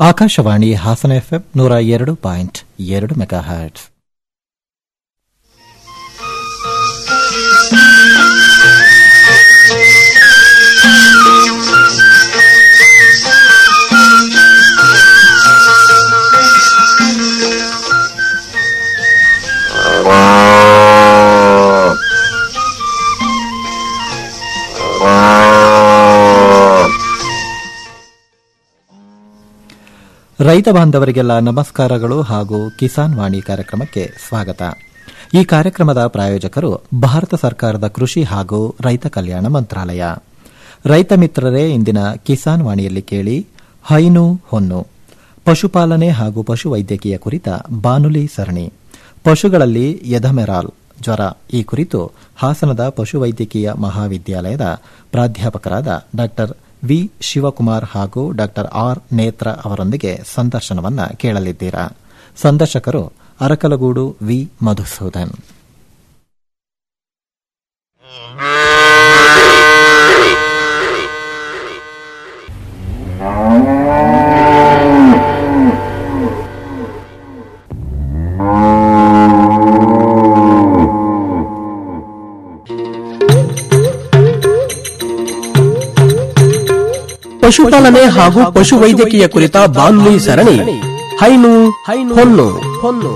Akashvani Hassan FM ನೂರ ಎರಡು point ಎರಡು ಮೆಗಾ ಹರ್ಟ್ಸ್ ರೈತ ಬಾಂಧವರಿಗೆಲ್ಲ ನಮಸ್ಕಾರಗಳು ಹಾಗೂ ಕಿಸಾನ್ ವಾಣಿ ಕಾರ್ಯಕ್ರಮಕ್ಕೆ ಸ್ವಾಗತ ಈ ಕಾರ್ಯಕ್ರಮದ ಪ್ರಾಯೋಜಕರು ಭಾರತ ಸರ್ಕಾರದ ಕೃಷಿ ಹಾಗೂ ರೈತ ಕಲ್ಯಾಣ ಮಂತ್ರಾಲಯ ರೈತ ಮಿತ್ರರೇ ಇಂದಿನ ಕಿಸಾನ್ ವಾಣಿಯಲ್ಲಿ ಕೇಳಿ ಹೈನು ಹೊನ್ನು ಪಶುಪಾಲನೆ ಹಾಗೂ ಪಶುವೈದ್ಯಕೀಯ ಕುರಿತ ಬಾನುಲಿ ಸರಣಿ ಪಶುಗಳಲ್ಲಿ ಎಧಮೆರಾಲ್ ಜ್ವರ ಈ ಕುರಿತು ಹಾಸನದ ಪಶುವೈದ್ಯಕೀಯ ಮಹಾವಿದ್ಯಾಲಯದ ಪ್ರಾಧ್ಯಾಪಕರಾದ ಡಾ ವಿ ಶಿವಕುಮಾರ್ ಹಾಗೂ ಡಾ ಆರ್ ನೇತ್ರ ಅವರೊಂದಿಗೆ ಸಂದರ್ಶನವನ್ನ ಕೇಳಲಿದ್ದೀರಾ ಸಂದರ್ಶಕರು ಅರಕಲಗೂಡು ವಿ ಮಧುಸೂದನ್ ಪಶುಪಾಲನೆ ಹಾಗೂ ಪಶುವೈದ್ಯಕೀಯ ಕುರಿತ ಬಾನುಲಿ ಸರಣಿ ಹೈನು ಹೊನ್ನು ಹೊನ್ನು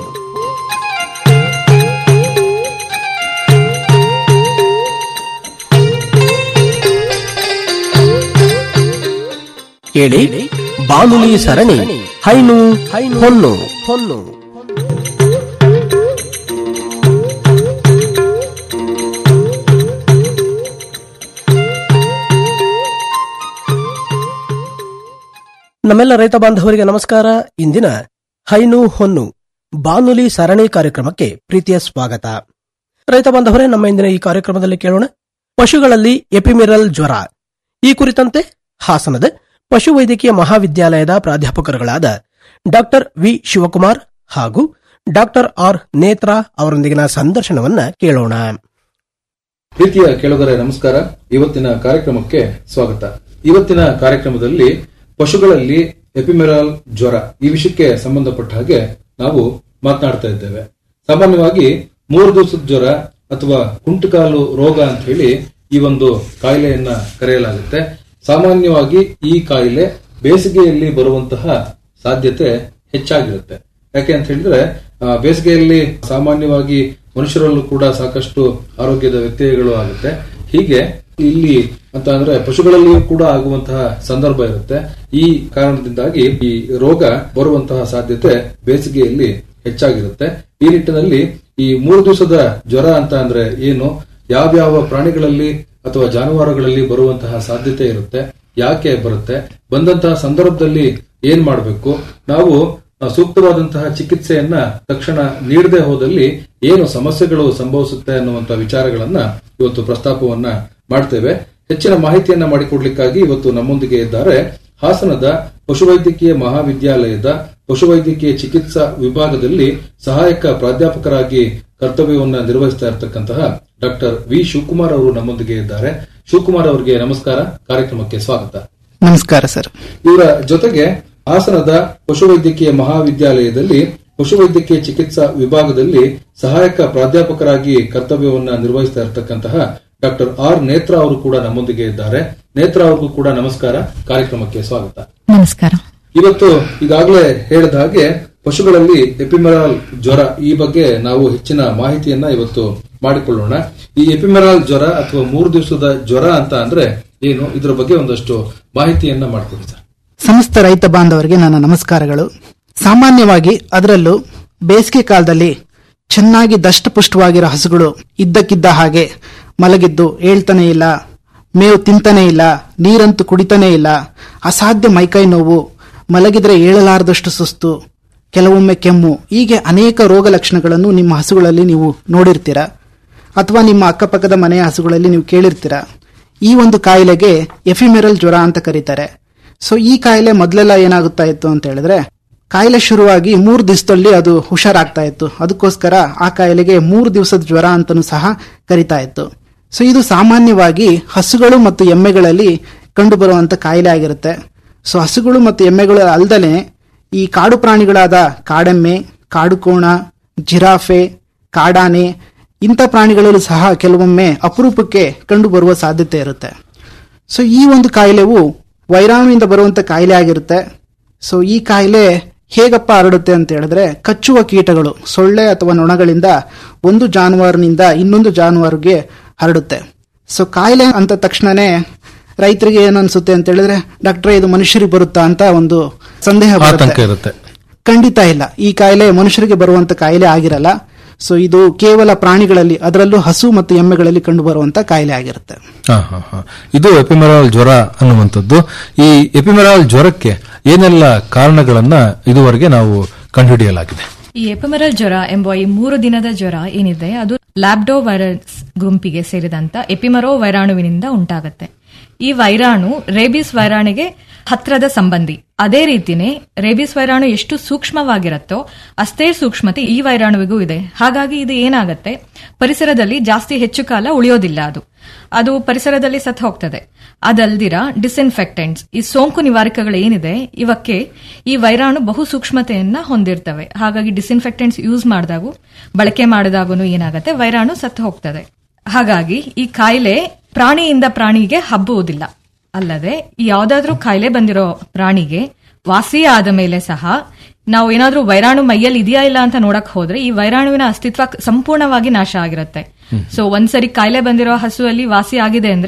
ಕೇಳಿ ಬಾನುಲಿ ಸರಣಿ ಹೈನು ಹೊನ್ನು ಹೊನ್ನು ನಮ್ಮೆಲ್ಲ ರೈತ ಬಾಂಧವರಿಗೆ ನಮಸ್ಕಾರ ಇಂದಿನ ಹೈನು ಹೊನ್ನು ಬಾನುಲಿ ಸರಣಿ ಕಾರ್ಯಕ್ರಮಕ್ಕೆ ಪ್ರೀತಿಯ ಸ್ವಾಗತ ರೈತ ಬಾಂಧವರೇ ನಮ್ಮ ಇಂದಿನ ಈ ಕಾರ್ಯಕ್ರಮದಲ್ಲಿ ಕೇಳೋಣ ಪಶುಗಳಲ್ಲಿ ಎಪಿಮಿರಲ್ ಜ್ವರ ಈ ಕುರಿತಂತೆ ಹಾಸನದ ಪಶುವೈದ್ಯಕೀಯ ಮಹಾವಿದ್ಯಾಲಯದ ಪ್ರಾಧ್ಯಾಪಕರುಗಳಾದ ಡಾಕ್ಟರ್ ವಿ ಶಿವಕುಮಾರ್ ಹಾಗೂ ಡಾಕ್ಟರ್ ಆರ್ ನೇತ್ರಾ ಅವರೊಂದಿಗಿನ ಸಂದರ್ಶನವನ್ನ ಕೇಳೋಣ ಪ್ರೀತಿಯ ಕೇಳುಗರೆ ನಮಸ್ಕಾರ ಇವತ್ತಿನ ಕಾರ್ಯಕ್ರಮಕ್ಕೆ ಸ್ವಾಗತ ಇವತ್ತಿನ ಕಾರ್ಯಕ್ರಮದಲ್ಲಿ ಪಶುಗಳಲ್ಲಿ ಎಪಿಮೆರಾಲ್ ಜ್ವರ ಈ ವಿಷಯಕ್ಕೆ ಸಂಬಂಧಪಟ್ಟ ಹಾಗೆ ನಾವು ಮಾತನಾಡ್ತಾ ಇದ್ದೇವೆ ಸಾಮಾನ್ಯವಾಗಿ ಮೂರು ದಿವಸದ ಜ್ವರ ಅಥವಾ ಕುಂಟುಕಾಲು ರೋಗ ಅಂತ ಹೇಳಿ ಈ ಒಂದು ಕಾಯಿಲೆಯನ್ನ ಕರೆಯಲಾಗುತ್ತೆ ಸಾಮಾನ್ಯವಾಗಿ ಈ ಕಾಯಿಲೆ ಬೇಸಿಗೆಯಲ್ಲಿ ಬರುವಂತಹ ಸಾಧ್ಯತೆ ಹೆಚ್ಚಾಗಿರುತ್ತೆ ಯಾಕೆ ಅಂತ ಹೇಳಿದ್ರೆ ಆ, ಬೇಸಿಗೆಯಲ್ಲಿ ಸಾಮಾನ್ಯವಾಗಿ ಮನುಷ್ಯರಲ್ಲೂ ಕೂಡ ಸಾಕಷ್ಟು ಆರೋಗ್ಯದ ವ್ಯತ್ಯಯಗಳು ಆಗುತ್ತೆ ಹೀಗೆ ಇಲ್ಲಿ ಅಂತ ಅಂದ್ರೆ ಪಶುಗಳಲ್ಲಿಯೂ ಕೂಡ ಆಗುವಂತಹ ಸಂದರ್ಭ ಇರುತ್ತೆ ಈ ಕಾರಣದಿಂದಾಗಿ ಈ ರೋಗ ಬರುವಂತಹ ಸಾಧ್ಯತೆ ಬೇಸಿಗೆಯಲ್ಲಿ ಹೆಚ್ಚಾಗಿರುತ್ತೆ ಈ ನಿಟ್ಟಿನಲ್ಲಿ ಈ ಮೂರು ದಿವಸದ ಜ್ವರ ಅಂತ ಅಂದ್ರೆ ಏನು ಯಾವ್ಯಾವ ಪ್ರಾಣಿಗಳಲ್ಲಿ ಅಥವಾ ಜಾನುವಾರುಗಳಲ್ಲಿ ಬರುವಂತಹ ಸಾಧ್ಯತೆ ಇರುತ್ತೆ ಯಾಕೆ ಬರುತ್ತೆ ಬಂದಂತಹ ಸಂದರ್ಭದಲ್ಲಿ ಏನ್ ಮಾಡಬೇಕು ನಾವು ಆ, ಸೂಕ್ತವಾದಂತಹ ಚಿಕಿತ್ಸೆಯನ್ನ ತಕ್ಷಣ ನೀಡದೆ ಹೋದಲ್ಲಿ ಏನು ಸಮಸ್ಯೆಗಳು ಸಂಭವಿಸುತ್ತೆ ಅನ್ನುವಂತಹ ವಿಚಾರಗಳನ್ನ ಇವತ್ತು ಪ್ರಸ್ತಾಪವನ್ನ ಮಾಡ್ತೇವೆ ಹೆಚ್ಚಿನ ಮಾಹಿತಿಯನ್ನ ಮಾಡಿಕೊಡ್ಲಿಕ್ಕಾಗಿ ಇವತ್ತು ನಮ್ಮೊಂದಿಗೆ ಇದ್ದಾರೆ ಹಾಸನದ ಪಶುವೈದ್ಯಕೀಯ ಮಹಾವಿದ್ಯಾಲಯದ ಪಶುವೈದ್ಯಕೀಯ ಚಿಕಿತ್ಸಾ ವಿಭಾಗದಲ್ಲಿ ಸಹಾಯಕ ಪ್ರಾಧ್ಯಾಪಕರಾಗಿ ಕರ್ತವ್ಯವನ್ನ ನಿರ್ವಹಿಸ್ತಾ ಇರತಕ್ಕಂತಹ ಡಾಕ್ಟರ್ ವಿ ಶಿವಕುಮಾರ್ ಅವರು ನಮ್ಮೊಂದಿಗೆ ಇದ್ದಾರೆ ಶಿವಕುಮಾರ್ ಅವರಿಗೆ ನಮಸ್ಕಾರ ಕಾರ್ಯಕ್ರಮಕ್ಕೆ ಸ್ವಾಗತ ನಮಸ್ಕಾರ ಸರ್ ಇವರ ಜೊತೆಗೆ ಹಾಸನದ ಪಶುವೈದ್ಯಕೀಯ ಮಹಾವಿದ್ಯಾಲಯದಲ್ಲಿ ಪಶುವೈದ್ಯಕೀಯ ಚಿಕಿತ್ಸಾ ವಿಭಾಗದಲ್ಲಿ ಸಹಾಯಕ ಪ್ರಾಧ್ಯಾಪಕರಾಗಿ ಕರ್ತವ್ಯವನ್ನ ನಿರ್ವಹಿಸ್ತಾ ಇರತಕ್ಕಂತಹ ಡಾಕ್ಟರ್ ಆರ್ ನೇತ್ರ ಅವರು ಕೂಡ ನಮ್ಮೊಂದಿಗೆ ಇದ್ದಾರೆ ನೇತ್ರ ಅವ್ರಿಗೂ ಕೂಡ ನಮಸ್ಕಾರ ಕಾರ್ಯಕ್ರಮಕ್ಕೆ ಸ್ವಾಗತ ನಮಸ್ಕಾರ ಇವತ್ತು ಈಗಾಗಲೇ ಹೇಳಿದ ಹಾಗೆ ಪಶುಗಳಲ್ಲಿ ಎಪಿಮೆರಾಲ್ ಜ್ವರ ಈ ಬಗ್ಗೆ ನಾವು ಹೆಚ್ಚಿನ ಮಾಹಿತಿಯನ್ನ ಇವತ್ತು ಮಾಡಿಕೊಳ್ಳೋಣ ಈ ಎಪಿಮೆರಾಲ್ ಜ್ವರ ಅಥವಾ ಮೂರು ದಿವಸದ ಜ್ವರ ಅಂತ ಅಂದ್ರೆ ಏನು ಇದರ ಬಗ್ಗೆ ಒಂದಷ್ಟು ಮಾಹಿತಿಯನ್ನ ಮಾಡ್ಕೊಡಿ ಸರ್ ಸಮಸ್ತ ರೈತ ಬಾಂಧವರಿಗೆ ನನ್ನ ನಮಸ್ಕಾರಗಳು ಸಾಮಾನ್ಯವಾಗಿ ಅದರಲ್ಲೂ ಬೇಸಿಗೆ ಕಾಲದಲ್ಲಿ ಚೆನ್ನಾಗಿ ದಷ್ಟಪುಷ್ಟವಾಗಿರೋ ಹಸುಗಳು ಇದ್ದಕ್ಕಿದ್ದ ಹಾಗೆ ಮಲಗಿದ್ದು ಏಳ್ತಾನೆ ಇಲ್ಲ ಮೇವು ತಿಂತಾನೆ ಇಲ್ಲ ನೀರಂತೂ ಕುಡಿತಾನೆ ಇಲ್ಲ ಅಸಾಧ್ಯ ಮೈಕೈ ನೋವು ಮಲಗಿದ್ರೆ ಏಳಲಾರದಷ್ಟು ಸುಸ್ತು ಕೆಲವೊಮ್ಮೆ ಕೆಮ್ಮು ಹೀಗೆ ಅನೇಕ ರೋಗ ಲಕ್ಷಣಗಳನ್ನು ನಿಮ್ಮ ಹಸುಗಳಲ್ಲಿ ನೀವು ನೋಡಿರ್ತೀರ ಅಥವಾ ನಿಮ್ಮ ಅಕ್ಕಪಕ್ಕದ ಮನೆಯ ಹಸುಗಳಲ್ಲಿ ನೀವು ಕೇಳಿರ್ತೀರ ಈ ಒಂದು ಕಾಯಿಲೆಗೆ ಎಫಿಮೆರಲ್ ಜ್ವರ ಅಂತ ಕರೀತಾರೆ ಸೊ ಈ ಕಾಯಿಲೆ ಮೊದಲೆಲ್ಲ ಏನಾಗುತ್ತಾ ಇತ್ತು ಅಂತ ಹೇಳಿದ್ರೆ ಕಾಯಿಲೆ ಶುರುವಾಗಿ ಮೂರು ದಿವಸದಲ್ಲಿ ಅದು ಹುಷಾರಾಗ್ತಾ ಇತ್ತು ಅದಕ್ಕೋಸ್ಕರ ಆ ಕಾಯಿಲೆಗೆ ಮೂರು ದಿವಸದ ಜ್ವರ ಅಂತಲೂ ಸಹ ಕರಿತಾ ಇತ್ತು ಸೊ ಇದು ಸಾಮಾನ್ಯವಾಗಿ ಹಸುಗಳು ಮತ್ತು ಎಮ್ಮೆಗಳಲ್ಲಿ ಕಂಡುಬರುವಂತ ಕಾಯಿಲೆ ಆಗಿರುತ್ತೆ ಸೊ ಹಸುಗಳು ಮತ್ತು ಎಮ್ಮೆಗಳು ಅಲ್ದಲೆ ಈ ಕಾಡು ಪ್ರಾಣಿಗಳಾದ ಕಾಡೆಮ್ಮೆ ಕಾಡುಕೋಣ ಜಿರಾಫೆ ಕಾಡಾನೆ ಇಂಥ ಪ್ರಾಣಿಗಳಲ್ಲೂ ಸಹ ಕೆಲವೊಮ್ಮೆ ಅಪರೂಪಕ್ಕೆ ಕಂಡುಬರುವ ಸಾಧ್ಯತೆ ಇರುತ್ತೆ ಸೊ ಈ ಒಂದು ಕಾಯಿಲೆವು ವೈರಾಣುವಿಂದ ಬರುವಂತ ಕಾಯಿಲೆ ಆಗಿರುತ್ತೆ ಸೊ ಈ ಕಾಯಿಲೆ ಹೇಗಪ್ಪ ಹರಡುತ್ತೆ ಅಂತ ಹೇಳಿದ್ರೆ ಕಚ್ಚುವ ಕೀಟಗಳು ಸೊಳ್ಳೆ ಅಥವಾ ನೊಣಗಳಿಂದ ಒಂದು ಜಾನುವಾರಿನಿಂದ ಇನ್ನೊಂದು ಜಾನುವಾರುಗೆ ಹರಡುತ್ತೆ ಸೊ ಕಾಯಿಲೆ ಅಂತ ತಕ್ಷಣನೇ ರೈತರಿಗೆ ಏನು ಅನ್ಸುತ್ತೆ ಅಂತ ಹೇಳಿದ್ರೆ ಡಾಕ್ಟ್ರೆ ಇದು ಮನುಷ್ಯರಿಗೆ ಬರುತ್ತಾ ಅಂತ ಒಂದು ಸಂದೇಹ ಆತಂಕ ಬರುತ್ತೆ ಇರುತ್ತೆ ಖಂಡಿತ ಇಲ್ಲ ಈ ಕಾಯಿಲೆ ಮನುಷ್ಯರಿಗೆ ಬರುವಂತ ಕಾಯಿಲೆ ಆಗಿರಲ್ಲ ಸೊ ಇದು ಕೇವಲ ಪ್ರಾಣಿಗಳಲ್ಲಿ ಅದರಲ್ಲೂ ಹಸು ಮತ್ತು ಎಮ್ಮೆಗಳಲ್ಲಿ ಕಂಡುಬರುವಂತ ಕಾಯಿಲೆ ಆಗಿರುತ್ತೆ ಹಾ, ಹಾ, ಹಾ. ಇದು ಎಪಿಮೆರಾಲ್ ಜ್ವರ ಅನ್ನುವಂಥದ್ದು ಈ ಎಪಿಮೆರಾಲ್ ಜ್ವರಕ್ಕೆ ಏನೆಲ್ಲ ಕಾರಣಗಳನ್ನ ಇದುವರೆಗೆ ನಾವು ಕಂಡುಹಿಡಿಯಲಾಗಿದೆ ಈ ಎಪಮೆರಲ್ ಜ್ವರ ಎಂಬ ಈ ಮೂರು ದಿನದ ಜ್ವರ ಏನಿದೆ ಅದು ಲ್ಯಾಬ್ಡೋ ವೈರಸ್ ಗುಂಪಿಗೆ ಸೇರಿದಂತ ಎಪಿಮರೋ ವೈರಾಣುವಿನಿಂದ ಉಂಟಾಗತ್ತೆ ಈ ವೈರಾಣು ರೇಬಿಸ್ ವೈರಾಣಿಗೆ ಹತ್ರದ ಸಂಬಂಧಿ ಅದೇ ರೀತಿನೇ ರೇಬಿಸ್ ವೈರಾಣು ಎಷ್ಟು ಸೂಕ್ಷ್ಮವಾಗಿರುತ್ತೋ ಅಷ್ಟೇ ಸೂಕ್ಷ್ಮತೆ ಈ ವೈರಾಣುವಿಗೂ ಇದೆ ಹಾಗಾಗಿ ಇದು ಏನಾಗತ್ತೆ ಪರಿಸರದಲ್ಲಿ ಜಾಸ್ತಿ ಹೆಚ್ಚು ಕಾಲ ಉಳಿಯೋದಿಲ್ಲ ಅದು ಅದು ಪರಿಸರದಲ್ಲಿ ಸತ್ತು ಹೋಗ್ತದೆ ಅದಲ್ದಿರ ಡಿಸ್ಇನ್ಫೆಕ್ಟೆಂಟ್ಸ್ ಈ ಸೋಂಕು ನಿವಾರಕಗಳು ಏನಿದೆ ಇವಕ್ಕೆ ಈ ವೈರಾಣು ಬಹು ಸೂಕ್ಷ್ಮತೆಯನ್ನ ಹೊಂದಿರ್ತವೆ ಹಾಗಾಗಿ ಡಿಸ್ಇನ್ಫೆಕ್ಟೆಂಟ್ಸ್ ಯೂಸ್ ಮಾಡಿದಾಗೂ ಬಳಕೆ ಮಾಡಿದಾಗೂ ಏನಾಗುತ್ತೆ ವೈರಾಣು ಸತ್ತು ಹೋಗ್ತದೆ ಹಾಗಾಗಿ ಈ ಕಾಯಿಲೆ ಪ್ರಾಣಿಯಿಂದ ಪ್ರಾಣಿಗೆ ಹಬ್ಬುವುದಿಲ್ಲ ಅಲ್ಲದೆ ಈ ಯಾವ್ದಾದ್ರೂ ಕಾಯಿಲೆ ಬಂದಿರೋ ಪ್ರಾಣಿಗೆ ವಾಸಿ ಆದ ಮೇಲೆ ಸಹ ನಾವು ಏನಾದ್ರೂ ವೈರಾಣು ಮೈಯಲ್ಲಿ ಇದೆಯಾ ಇಲ್ಲ ಅಂತ ನೋಡಕ್ ಹೋದ್ರೆ ಈ ವೈರಾಣುವಿನ ಅಸ್ತಿತ್ವ ಸಂಪೂರ್ಣವಾಗಿ ನಾಶ ಆಗಿರುತ್ತೆ ಸೊ ಒಂದ್ಸರಿ ಕಾಯಿಲೆ ಬಂದಿರೋ ಹಸುವಲ್ಲಿ ವಾಸಿ ಆಗಿದೆ ಅಂದ್ರೆ